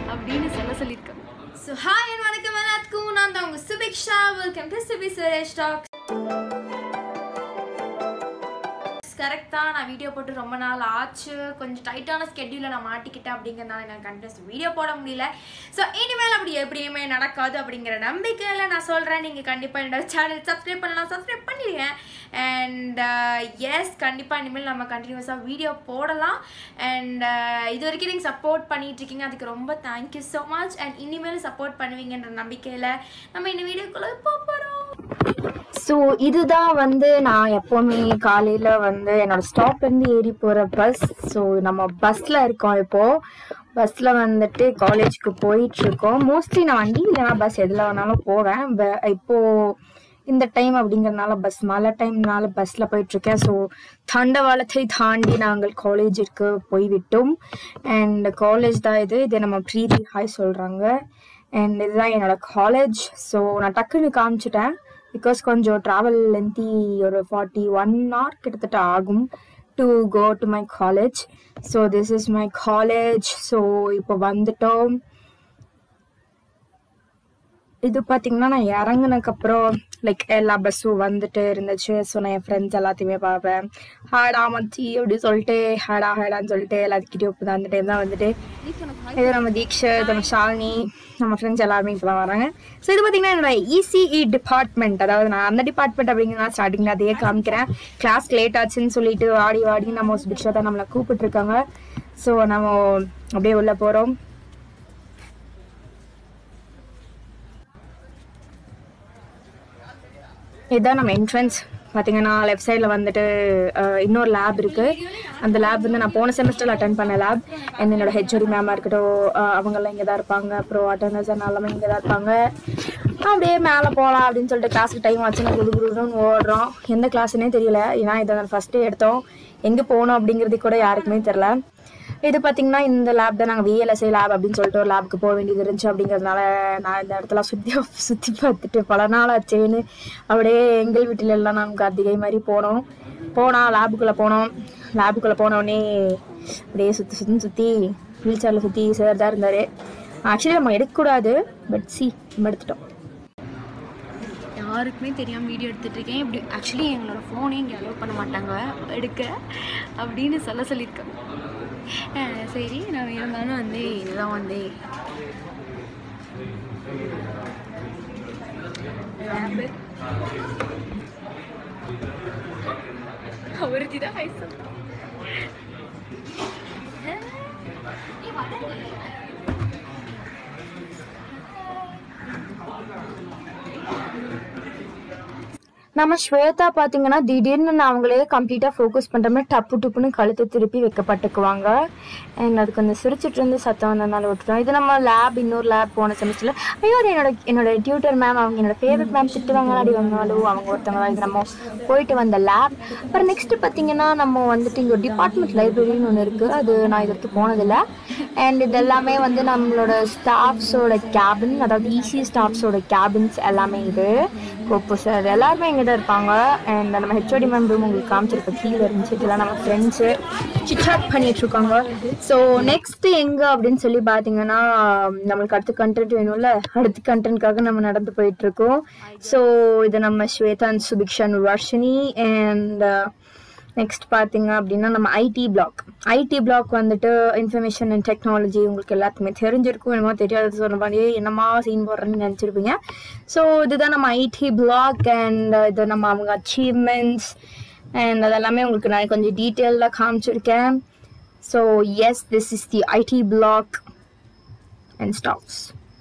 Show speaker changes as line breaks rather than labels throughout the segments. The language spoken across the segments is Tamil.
அப்படின்னு சொல்ல சொல்லியிருக்கேன்
ஸோ ஹாய் அண்ட் வணக்கம் எல்லாத்துக்கும் நான் தான் உங்கள் Subiksha welcome to Subi Suresh talk correct தான் நான் வீடியோ போட்டு ரொம்ப நாள் ஆச்சு கொஞ்சம் டைட்டான ஸ்கெட்யூலில் நான் மாட்டிக்கிட்டேன் அப்படிங்கிறனால எனக்கு கண்டினியூஸ் வீடியோ போட முடியல ஸோ இனிமேல் அப்படி எப்படியுமே நடக்காது அப்படிங்கிற நம்பிக்கையில் நான் சொல்கிறேன் நீங்கள் கண்டிப்பாக என்னோட சேனல் சப்ஸ்கிரைப் பண்ணலாம் சப்ஸ்கிரைப் பண்ணிடுங்க அண்ட் எஸ் கண்டிப்பாக இனிமேல் நம்ம கண்டினியூஸாக வீடியோ போடலாம் அண்ட் இது வரைக்கும் நீங்கள் சப்போர்ட் பண்ணிட்டு இருக்கீங்க அதுக்கு ரொம்ப தேங்க்யூ ஸோ மச் அண்ட் இனிமேல் சப்போர்ட் பண்ணுவீங்கன்ற நம்பிக்கையில் நம்ம இந்த வீடியோக்குள்ளே போக போகிறோம்
ஸோ இதுதான் வந்து நான் எப்போவுமே காலையில் வந்து என்னோட ஸ்டாப்லேருந்து ஏறி போகிற பஸ் ஸோ நம்ம பஸ்ஸில் இருக்கோம் இப்போது பஸ்ஸில் வந்துட்டு காலேஜ்க்கு போயிட்டுருக்கோம் மோஸ்ட்லி நான் வண்டி இல்லைனா பஸ் எதில் வேணாலும் போவேன் ப- இப்போது இந்த டைம் அப்படிங்கறதுனால பஸ் மழை டைம்னால பஸ்ஸில் போயிட்டுருக்கேன் ஸோ தண்டவாளத்தை தாண்டி நாங்கள் காலேஜிற்கு போய்விட்டோம் அண்ட் காலேஜ் தான் இது இது நம்ம ப்ரீதி ஹாய் சொல்கிறாங்க அண்ட் இதுதான் என்னோட காலேஜ் ஸோ நான் டக்குன்னு காமிச்சிட்டேன் பிகாஸ் கொஞ்சம் ட்ராவல் லென்த்தி ஒரு ஃபார்ட்டி ஒன் hour கிட்டத்தட்ட ஆகும் to go to my college so this is my college so இப்போ வந்துட்டோம் இது பார்த்தீங்கன்னா நான் இறங்குனதுக்கப்புறம் லைக் எல்லா பஸ்ஸும் வந்துட்டு இருந்துச்சு ஸோ நான் என் ஃப்ரெண்ட்ஸ் எல்லாத்தையுமே பார்ப்பேன் ஹாடா மச்சி அப்படி சொல்லிட்டு ஹாடா ஹாடான்னு சொல்லிட்டு எல்லாத்துக்கிட்டையும் இப்போ அந்த டைம் தான் வந்துட்டு இது நம்ம தீக்ஷித் நம்ம ஷாலினி நம்ம ஃப்ரெண்ட்ஸ் எல்லாருமே இப்போ தான் வராங்க ஸோ இது பார்த்தீங்கன்னா என்னோட இசிஇ டிபார்ட்மெண்ட் அதாவது நான் அந்த டிபார்ட்மெண்ட் அப்படிங்கிறத ஸ்டார்டிங்கில் அதையே காமிக்கிறேன் கிளாஸ் லேட் ஆச்சுன்னு சொல்லிட்டு வாடி வாடி நம்ம பிக்ஷா தான் நம்மளை கூப்பிட்டுருக்காங்க ஸோ நம்ம அப்படியே உள்ளே போகிறோம் இதுதான் நம்ம என்ட்ரன்ஸ் பார்த்தீங்கன்னா லெஃப்ட் சைடில் வந்துட்டு அஹ், இன்னொரு லேப் இருக்குது அந்த லேப் வந்து நான் போன செமஸ்டரில் அட்டன் பண்ண லேப் அண்ட் என்னோட ஹெச்ஓடி மேமாக இருக்கட்டும் அஹ், அவங்கெல்லாம் இங்கே தான் இருப்பாங்க அப்புறம் அட்டண்டர்ஸ் எல்லாமே இங்கே தான் இருப்பாங்க அப்படியே மேலே போகலாம் அப்படின்னு சொல்லிட்டு கிளாஸுக்கு டைம் ஆச்சுன்னா குடு குடுன்னு ஓடுறோம் எந்த கிளாஸ்னே தெரியல ஏன்னா இதை ஃபஸ்ட்டு எடுத்தோம் எங்கே போகணும் அப்படிங்கிறது கூட யாருக்குமே தெரில இது பார்த்தீங்கன்னா இந்த லேப் தான் நாங்கள் விஎல்எஸ்ஐ லேப் அப்படின்னு சொல்லிட்டு ஒரு லேபுக்கு போக வேண்டியது இருந்துச்சு அப்படிங்கிறதுனால நான் இந்த இடத்துல சுற்றி சுற்றி பார்த்துட்டு பல நாள் ஆச்சேன்னு அப்படியே எங்கள் வீட்டில எல்லாம் நாங்கள் கார்த்திகை மாதிரி போனோம் போனால் லேபுக்குள்ளே போனோம் லேபுக்குள்ளே போனோடனே அப்படியே சுற்றி சுற்றி சுற்றி வீல் சேரில் சுற்றி சார் தான் இருந்தார் ஆக்சுவலி நம்ம எடுக்கக்கூடாது பட் சி நம்ம எடுத்துட்டோம்
யாருக்குமே தெரியாமல் வீடியோ எடுத்துட்டு இருக்கேன் இப்படி ஆக்சுவலி எங்களோட ஃபோனே இங்கே அலோவ் பண்ண மாட்டாங்க எடுக்க அப்படின்னு சொல்ல சொல்லியிருக்கேன் அஹ் சரி நான் இருந்தாலும் வந்து இதுதான் வந்து lab. ஒருத்தி தான் ஹை சொல்றா.
நம்ம ஸ்வேதா பார்த்தீங்கன்னா திடீர்னு நான் அவங்களே கம்ப்ளீட்டாக ஃபோக்கஸ் பண்ணுற மாதிரி டப்பு டுப்புன்னு கழுத்து திருப்பி வைக்கப்பட்டுக்குவாங்க அண்ட் அது கொஞ்சம் சிரிச்சிட்டு இருந்து சத்தம் வந்ததுனால விட்டுட்டோம் இது நம்ம லேப் இன்னொரு லேப் போன செமஸ்டரில் ஐயோ அது என்னோட என்னோட டியூட்டர் மேம் அவங்க என்னோட ஃபேவரட் மேம் திட்டுவாங்க அடி வந்தாலும் அவங்க ஒருத்தவங்க தான் இது நம்ம போயிட்டு வந்த லேப் அப்புறம் நெக்ஸ்ட் பார்த்தீங்கன்னா நம்ம வந்துட்டு இங்கே ஒரு டிபார்ட்மெண்ட் லைப்ரரின்னு ஒன்று இருக்குது அது நான் இது வரைக்கும் போனதில்லை அண்ட் இது எல்லாமே வந்து நம்மளோட ஸ்டாஃப்ஸோட கேபின் அதாவது ஈஸி ஸ்டாஃப்ஸோட கேபின்ஸ் எல்லாமே இது கோப்பு சார் எல்லாருமே இங்கே தான் இருப்பாங்க அண்ட் நம்ம ஹெச்ஓடி மேம் ரூம் உங்களுக்கு காமிச்சிருக்க கீழே இருந்துச்சு இதெல்லாம் நம்ம ஃப்ரெண்ட்ஸு சிட்சாட் பண்ணிட்டு இருக்காங்க ஸோ நெக்ஸ்ட் எங்க அப்படின்னு சொல்லி பார்த்தீங்கன்னா நம்மளுக்கு அடுத்த கண்டென்ட் வேணும்ல அடுத்த கண்டென்ட்காக நம்ம நடந்து போயிட்டு இருக்கோம் ஸோ இது நம்ம ஸ்வேதா சுபிக்ஷன் வர்ஷினி அண்ட் நெக்ஸ்ட் பார்த்தீங்க அப்படின்னா நம்ம ஐடி பிளாக் ஐடி பிளாக் வந்துட்டு இன்ஃபர்மேஷன் அண்ட் டெக்னாலஜி உங்களுக்கு எல்லாத்துக்குமே தெரிஞ்சிருக்கும் என்னமோ தெரியாது சொன்ன மாதிரி என்னமா சீன் போடுறேன்னு நினச்சிருப்பீங்க ஸோ இதுதான் நம்ம ஐடி பிளாக் அண்ட் இது நம்ம அவங்க அச்சீவ்மெண்ட்ஸ் அண்ட் அதெல்லாமே உங்களுக்கு நான் கொஞ்சம் டீட்டெயிலாக காமிச்சிருக்கேன் so yes this is the IT block and stocks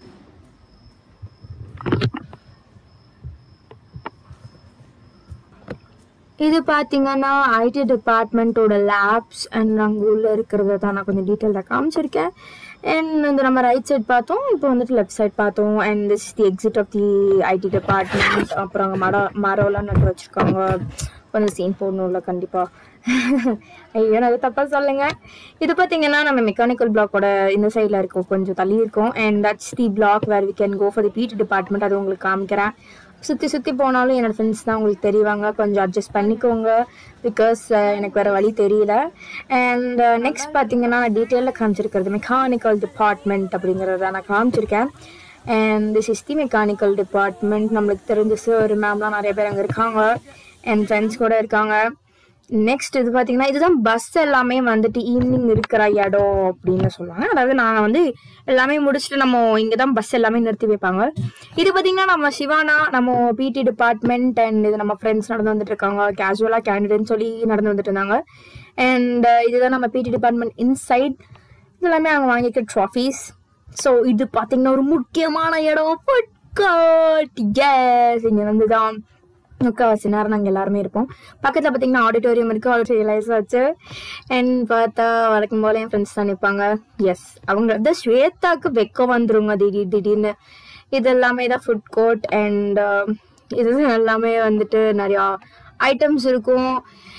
இது பார்த்தீங்கன்னா ஐடி டிபார்ட்மெண்ட்டோட லேப்ஸ் அண்ட் அங்கே உள்ள இருக்கிறத தான் நான் கொஞ்சம் டீட்டெயிலாக காமிச்சிருக்கேன் அண்ட் இந்த நம்ம ரைட் சைட் பார்த்தோம் இப்போ வந்துட்டு லெஃப்ட் சைட் பார்த்தோம் and this is the exit of the IT department அப்புறம் அங்கே மரம் மரம்லாம் நட்டு வச்சுருக்காங்க கொஞ்சம் சீன் போடணும்ல கண்டிப்பாக ஐயோ நான் தப்பாக சொல்லுங்க இது பார்த்தீங்கன்னா நம்ம மெக்கானிக்கல் பிளாக்கோட இந்த சைடில் இருக்கோம் கொஞ்சம் தள்ளி இருக்கோம் and that's the block where we can go for the PT department அது உங்களுக்கு காமிக்கிறேன் சுற்றி சுற்றி போனாலும் என்னோட ஃப்ரெண்ட்ஸ் தான் உங்களுக்கு தெரியவாங்க கொஞ்சம் அட்ஜஸ்ட் பண்ணிக்கோங்க பிகாஸ் எனக்கு வேறு வழி தெரியல அண்ட் நெக்ஸ்ட் பார்த்தீங்கன்னா நான் டீட்டெயிலில் காமிச்சிருக்கிறது மெக்கானிக்கல் டிபார்ட்மெண்ட் அப்படிங்கிறத நான் காமிச்சிருக்கேன் and this is the mechanical department நம்மளுக்கு தெரிஞ்ச சார் மேம்லாம் நிறைய பேர் அங்கே இருக்காங்க என் ஃப்ரெண்ட்ஸ் கூட இருக்காங்க நெக்ஸ்ட் இது பார்த்தீங்கன்னா இதுதான் பஸ் எல்லாமே வந்துட்டு ஈவினிங் இருக்கிற இடம் அப்படின்னு சொல்லுவாங்க அதாவது நான் வந்து எல்லாமே முடிச்சுட்டு நம்ம இங்கே தான் பஸ் எல்லாமே நிறுத்தி வைப்பாங்க இது பார்த்தீங்கன்னா நம்ம சிவானா நம்ம பிடி டிபார்ட்மெண்ட் அண்ட் இது நம்ம ஃப்ரெண்ட்ஸ் நடந்து வந்துட்டு இருக்காங்க கேஷுவலாக கேண்டிடேட்னு சொல்லி நடந்து வந்துட்டு இருந்தாங்க அண்ட் இதுதான் நம்ம பிடி டிபார்ட்மெண்ட் இன்சைட் இது எல்லாமே அங்கே வாங்கிக்க ட்ராஃபீஸ் ஸோ இது பார்த்தீங்கன்னா ஒரு முக்கியமான இடம் ஃபுட் கோர்ட் எஸ் இங்கே வந்து தான் முக்கால்வாசி நேரம் நாங்கள் எல்லாருமே இருப்போம் பக்கத்தில் பார்த்தீங்கன்னா ஆடிட்டோரியம் இருக்குது ஆடிட்டோரியம் லைஸ் வச்சு அண்ட் பார்த்தா வழக்கம் போல என் ஃப்ரெண்ட்ஸ் தான் நிற்பாங்க எஸ் அவங்க வந்து ஸ்வேதாக்கு வெக்கம் வந்துருங்க திடீர் திடீர்னு இது எல்லாமே தான் ஃபுட் கோர்ட் அண்ட் இது எல்லாமே வந்துட்டு நிறையா ஐட்டம்ஸ் இருக்கும்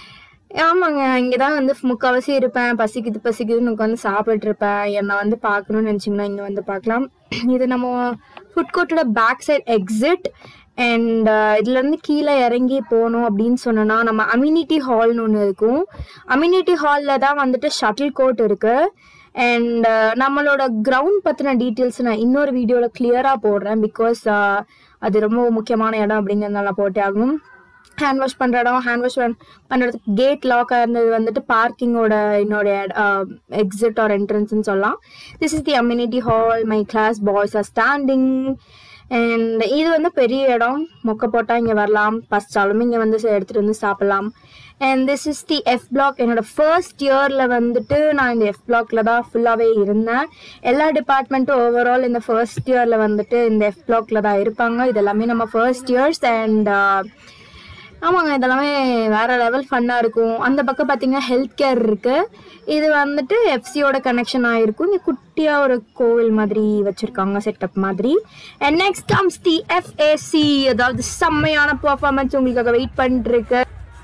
ஆமாங்க இங்கே தான் வந்து முக்கால்வாசி இருப்பேன் பசிக்குது பசிக்குதுன்னு உட்காந்து சாப்பிட்டுட்டு இருப்பேன் என்னை வந்து பார்க்கணும்னு நினச்சிங்கன்னா இங்கே வந்து பார்க்கலாம் இது நம்ம ஃபுட் கோர்ட்டோட பேக் சைட் எக்ஸிட் அண்ட் இதுலேருந்து கீழே இறங்கி போகணும் அப்படின்னு சொன்னோன்னா நம்ம அம்யூனிட்டி ஹால்னு ஒன்று இருக்கும் அம்யூனிட்டி ஹாலில் தான் வந்துட்டு ஷட்டில் கோர்ட் இருக்குது அண்ட் நம்மளோட கிரவுண்ட் பற்றின டீட்டெயில்ஸ் நான் இன்னொரு வீடியோவில் கிளியராக போடுறேன் பிகாஸ் அது ரொம்ப முக்கியமான இடம் அப்படிங்கிறதுனால நான் போட்டே ஆகணும் ஹேண்ட் வாஷ் பண்ணுற இடம் ஹேண்ட் வாஷ் பண்ணுறதுக்கு கேட் லாக்காக இருந்தது வந்துட்டு பார்க்கிங்கோட என்னோட எக்ஸிட் ஆர் என்ட்ரன்ஸ்னு சொல்லலாம் this is the community hall my class boys are standing and இது வந்து பெரிய இடம் மொக்க போட்டால் இங்கே வரலாம் பஸ்டாலும் இங்கே வந்து எடுத்துகிட்டு வந்து சாப்பிட்லாம் and this is the F block என்னோட ஃபர்ஸ்ட் இயரில் வந்துட்டு நான் இந்த எஃப் பிளாக்ல தான் ஃபுல்லாகவே இருந்தேன் எல்லா டிபார்ட்மெண்ட்டும் ஓவரால் இந்த ஃபர்ஸ்ட் இயரில் வந்துட்டு இந்த எஃப் பிளாக்ல தான் இருப்பாங்க இது எல்லாமே நம்ம ஃபர்ஸ்ட் இயர்ஸ் அண்ட் ஆமாங்க இதெல்லாமே வேற லெவல் ஃபன்னாக இருக்கும் அந்த பக்கம் பார்த்தீங்கன்னா ஹெல்த் கேர் இருக்கு இது வந்துட்டு எஃப்சியோட கனெக்ஷன் ஆகிருக்கும் இங்கே குட்டியாக ஒரு கோவில் மாதிரி வச்சுருக்காங்க செட்டப் மாதிரி and next comes the FAC அதாவது செம்மையான பர்ஃபார்மன்ஸ் உங்களுக்காக வெயிட் பண்ணிட்டு இருக்கு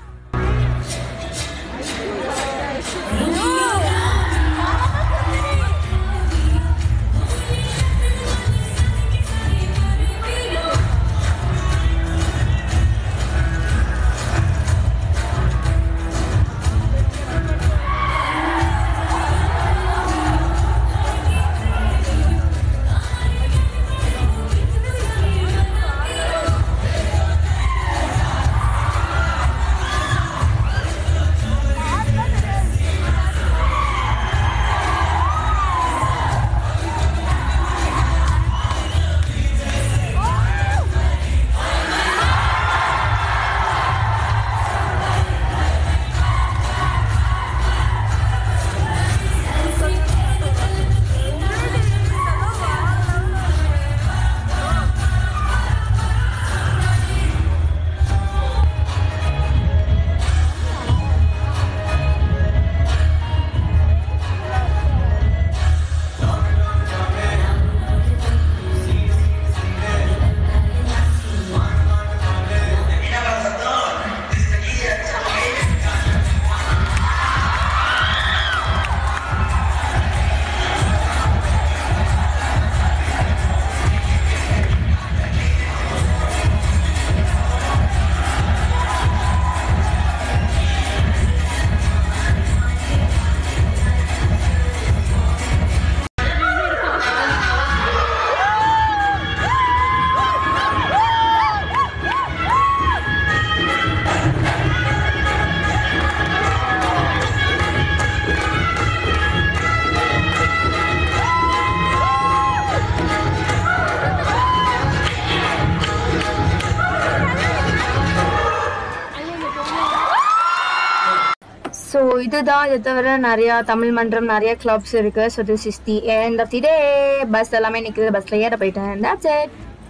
ஸோ இதுதான் இதை தவிர நிறையா தமிழ் மன்றம் நிறைய கிளப்ஸ் இருக்கு so this is the end of the day bus எல்லாமே நிற்குது பஸ்ஸில் ஏற போயிட்டேன் that's it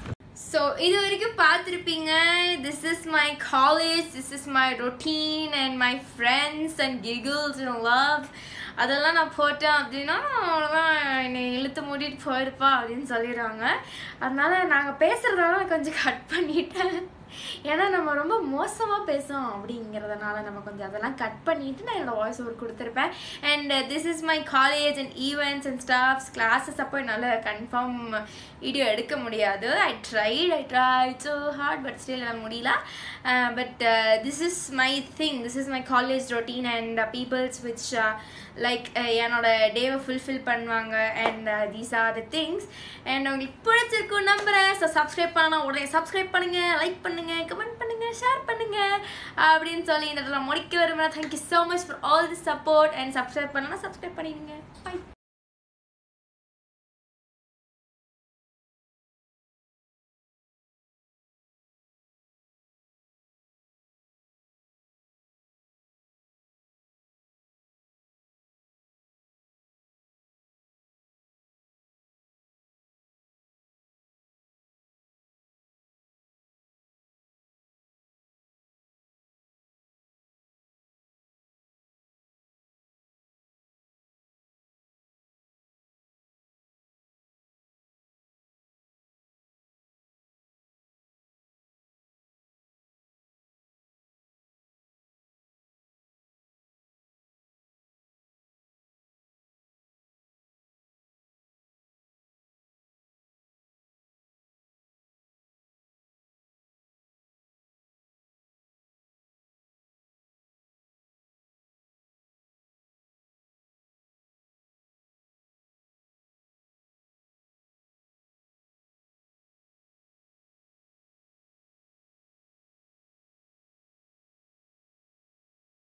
ஸோ இது வரைக்கும் பார்த்துருப்பீங்க this is my college this is my routine and my friends and giggles and love அதெல்லாம் நான் போட்டேன் அப்படின்னா அவ்வளோதான் என்னை இழுத்து மூடிட்டு போயிருப்பா அப்படின்னு சொல்லிடுறாங்க அதனால நாங்கள் பேசுகிறதெல்லாம் கொஞ்சம் கட் பண்ணிட்டேன் ஏன்னா நம்ம ரொம்ப மோசமாக பேசுவோம் அப்படிங்கிறதுனால நம்ம கொஞ்சம் அதெல்லாம் கட் பண்ணிட்டு நான் என்னோட வாய்ஸ் ஓவர் கொடுத்துருப்பேன் and this is my college and events and staffs classes அப்போ என்னால் கன்ஃபார்ம் வீடியோ எடுக்க முடியாது I tried I try so hard but still என்னால் முடியல but this is my thing this is my college routine and peoples which like என்னோட டேவை ஃபுல்ஃபில் பண்ணுவாங்க and these are the things and உங்களுக்கு பிடிச்சிருக்கும் நம்புறேன் ஸோ சப்ஸ்கிரைப் பண்ணலாம் உடனே சப்ஸ்கிரைப் பண்ணுங்க லைக் பண்ணுங்க கமெண்ட் பண்ணுங்க ஷேர் பண்ணுங்க அப்படின்னு சொல்லி இந்த இடத்துல முடிக்க விரும்புகிறேன் thank you so much for all the support and subscribe பண்ணலாம் சப்ஸ்கிரைப் பண்ணிடுங்க பை